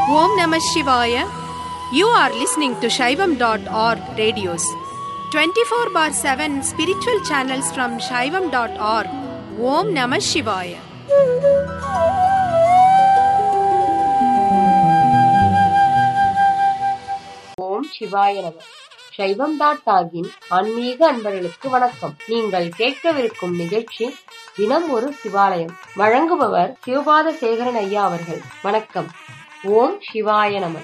Om Namah Shivaya. You are listening to Shaivam.org radios. 24 bar 7 spiritual channels from Shaivam.org. Om Namah Shivaya. ஓம் சிவாய நம சைவம் dot டாகின் ஆன்மீக அன்பர்களுக்கு வணக்கம் நீங்கள் கேட்கவிருக்கும் நிகழ்ச்சி தினம் ஒரு சிவாலயம் வழங்குபவர் சிவபாத சேகரன் ஐயா அவர்கள் வணக்கம் ஓம் சிவாய நம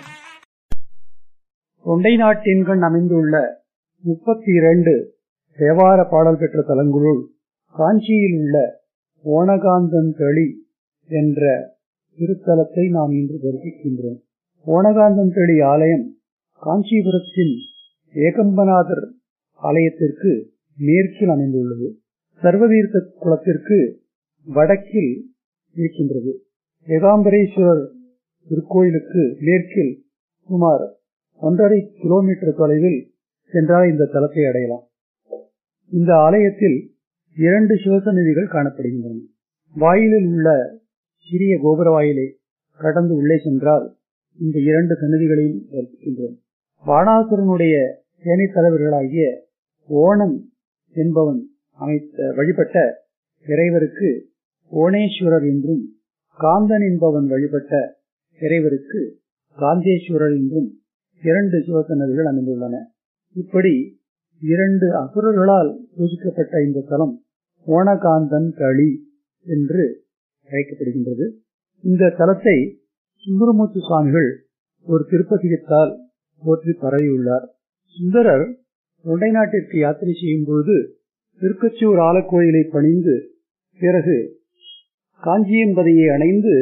தொண்டை நாட்டின்கண் அமைந்துள்ள முப்பத்தி இரண்டு தேவார பாடல் பெற்ற தலங்களுள் காஞ்சியில் உள்ள ஓணகாந்தன் தளி என்ற திருத்தலத்தை நாம் இன்று தரிசிக்கின்றோம் ஓணகாந்தன் தளி ஆலயம் காஞ்சிபுரத்தின் ஏகம்பநாதர் ஆலயத்திற்கு மேற்கில் அமைந்துள்ளது சர்வதீர்த்த குளத்திற்கு வடக்கில் இருக்கின்றது ஏகாம்பரேஸ்வரர் திருக்கோயிலுக்கு மேற்கில் சுமார் ஒன்றரை கிலோமீட்டர் தொலைவில் சென்றால் இந்த தலத்தை அடையலாம் இந்த ஆலயத்தில் இரண்டு சிவசந்நிதிகள் காணப்படுகின்றன வாயிலில் உள்ள சிறிய கோபுர வாயிலை கடந்து உள்ளே சென்றால் இந்த இரண்டு சன்னதிகளையும் தரிசிக்கின்றோம் வாணாசுரனுடைய சேனை தலைவர்களாகிய ஓணம் என்பவன் அமைத்த வழிபட்ட இறைவருக்கு ஓணேஸ்வரர் என்றும் காந்தன் என்பவன் வழிபட்ட இறைவருக்கு காந்தேஸ்வரர் என்றும் இரண்டு சிவசன்னதிகள் அமைந்துள்ளன இப்படி இரண்டு அசுரர்களால் பூஜிக்கப்பட்ட இந்த தலம் ஓணகாந்தன் களி என்று அழைக்கப்படுகின்றது இந்த தலத்தை சுந்தரமூர்த்தி சுவாமிகள் ஒரு திருப்பதிகத்தால் போற்றி பரவியுள்ளார் சுந்தரர் தொண்டை நாட்டிற்கு யாத்திரை செய்யும் பொழுது திருக்கச்சூர் ஆலக்கோயிலை பணிந்து பிறகு காஞ்சியம்பதியை அணைந்து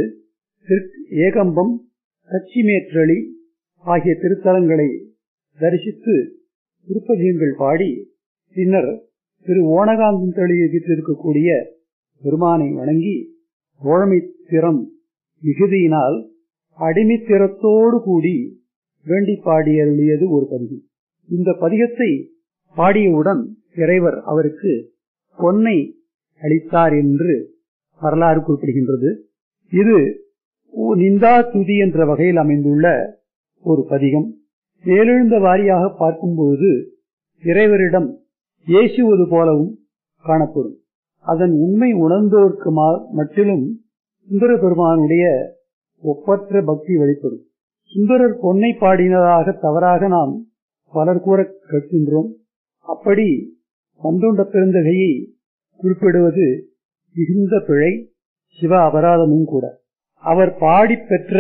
ஏகம்பம் கச்சிமேற்றளி ஆகிய திருத்தலங்களை தரிசித்து திருப்பதிகங்கள் பாடி பின்னர் திரு ஓணகாந்தன் தளியை வீற்றிருக்கக்கூடிய பெருமானை வணங்கி தோழமை திறம் மிகுதியினால் அடிமைத்திறத்தோடு கூடி வேண்டி பாடியருளியது ஒரு பதிகம் இந்த பதிகத்தை பாடியவுடன் இறைவர் அவருக்கு பொன்னை அளித்தார் என்று வரலாறு குறிப்பிடுகின்றது இது நிந்தா துதி என்ற வகையில் அமைந்துள்ள ஒரு பதிகம் மேலெழுந்த வாரியாக பார்க்கும்போது இறைவரிடம் ஏசுவது போலவும் காணப்படும் அதன் உண்மை உணர்ந்தோர்க்கு மட்டிலும் சுந்தர பெருமானுடைய ஒப்பற்ற பக்தி வெளிப்படும் சுந்தரர் பொன்னை பாடினதாக தவறாக நாம் பலர் கூற கேட்கின்றோம் அப்படி பந்தோண்ட பெருந்தகையை குறிப்பிடுவது மிகுந்த பிழை சிவ அபராதமும் கூட அவர் பாடி பெற்ற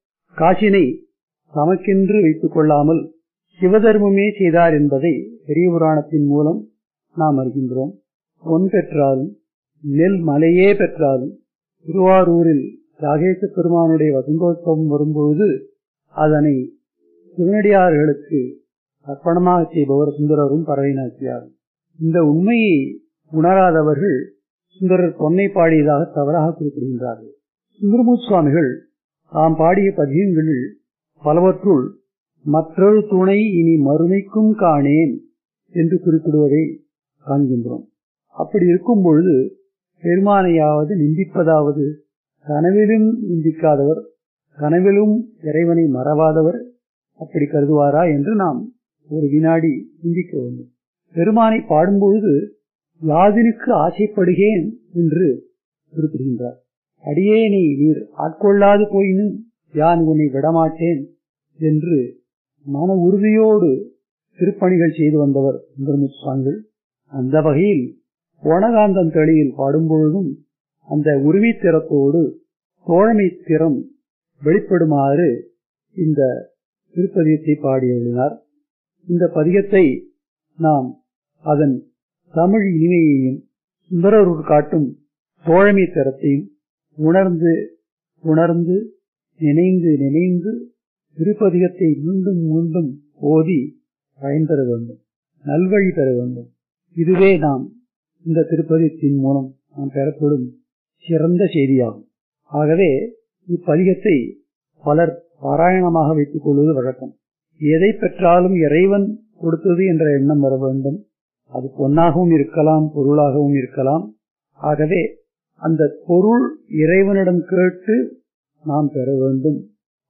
காசினை தமக்கென்று வைத்துக் கொள்ளாமல் சிவதர்மமே செய்தார் என்பதை பெரிய புராணத்தின் மூலம் நாம் அறிகின்றோம் பொன் பெற்றாலும் நெல் மலையே பெற்றாலும் திருவாரூரில் ராகேச பெருமானுடைய வசந்தோத்சவம் வரும்பொழுது அதனை சிவனடியார்களுக்கு அர்ப்பணமாக செய்பவர் சுந்தரரும் பறவைநாச்சியாரும் இந்த உண்மையை உணராதவர்கள் சுந்தரர் பொன்னை பாடியதாக தவறாக குறிப்பிடுகின்றார்கள் சுந்தரமூர் சுவாமிகள் தாம் பாடிய பதியங்களில் பலவற்றுள் மற்றொரு துணை இனி மறுமைக்கும் காணேன் என்று குறிப்பிடுவதை காண்கின்றோம் அப்படி இருக்கும் பொழுது பெருமானையாவது நிந்திப்பதாவது கனவிலும் நிந்திக்காதவர் கனவிலும் இறைவனை மறவாதவர் அப்படி கருதுவாரா என்று நாம் ஒரு வினாடி சிந்திக்க வேண்டும் பெருமானை பாடும்பொழுது யாதினுக்கு ஆசைப்படுகேன் என்று குறிப்பிடுகின்றார் அடியேனை நீர் ஆட்கொள்ளாது போயினும் யான் உன்னை விடமாட்டேன் என்று மன உறுதியோடு திருப்பணிகள் செய்து வந்தவர் சுந்தரமுத்து சுவாமிகள் அந்த வகையில் ஓணகாந்தன் தளியில் பாடும்பொழுதும் அந்த உருவி திறத்தோடு தோழமை திறம் வெளிப்படுமாறு இந்த திருப்பதிகத்தை பாடி எழுதினார் இந்த பதிகத்தை நாம் அதன் தமிழ் இனிமையையும் சுந்தரருள் காட்டும் தோழமை திறத்தையும் உணர்ந்து உணர்ந்து நினைந்து நினைந்து திருப்பதிகத்தை மீண்டும் மீண்டும் ஓதி பயன்பெற வேண்டும் நல்வழி பெற வேண்டும் இதுவே நாம் இந்த திருப்பதிகத்தின் மூலம் நாம் பெறப்படும் சிறந்த செய்தியாகும் ஆகவே இப்பதிகத்தை பலர் பாராயணமாக வைத்துக் கொள்வது வழக்கம் எதை பெற்றாலும் இறைவன் கொடுத்தது என்ற எண்ணம் வர வேண்டும் அது பொன்னாகவும் இருக்கலாம் பொருளாகவும் இருக்கலாம் ஆகவே அந்த பொருள் இறைவனிடம் கேட்டு நாம் பெற வேண்டும்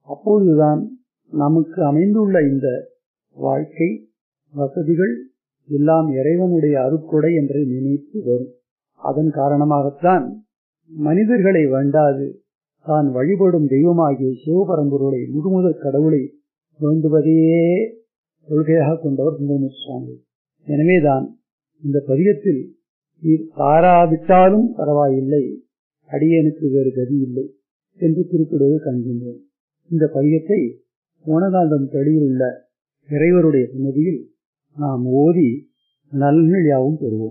அப்போதுதான் நமக்கு அமைந்துள்ள இந்த வாழ்க்கை வசதிகள் எல்லாம் இறைவனுடைய அருட்கொடை என்று நினைத்து வரும் அதன் காரணமாகத்தான் மனிதர்களை வேண்டாது தான் வழிபடும் தெய்வமாகிய சிவபரம்பொருளை முழுமுதற் கடவுளை வேண்டுவதையே கொள்கையாக கொண்டவர் சுந்தரமூர்த்தி சுவாமி எனவேதான் இந்த பதிகத்தில் நீர் தாராவிட்டாலும் பரவாயில்லை அடியனுக்கு வேறு கதி இல்லை என்று குறிப்பிடுவது காண்கின்றோம் இந்த பதிகத்தை ஓனகாந்தம் தெளியில் உள்ள இறைவருடைய சன்னதியில் நாம் ஓதி நல்நிலையாகவும் பெறுவோம்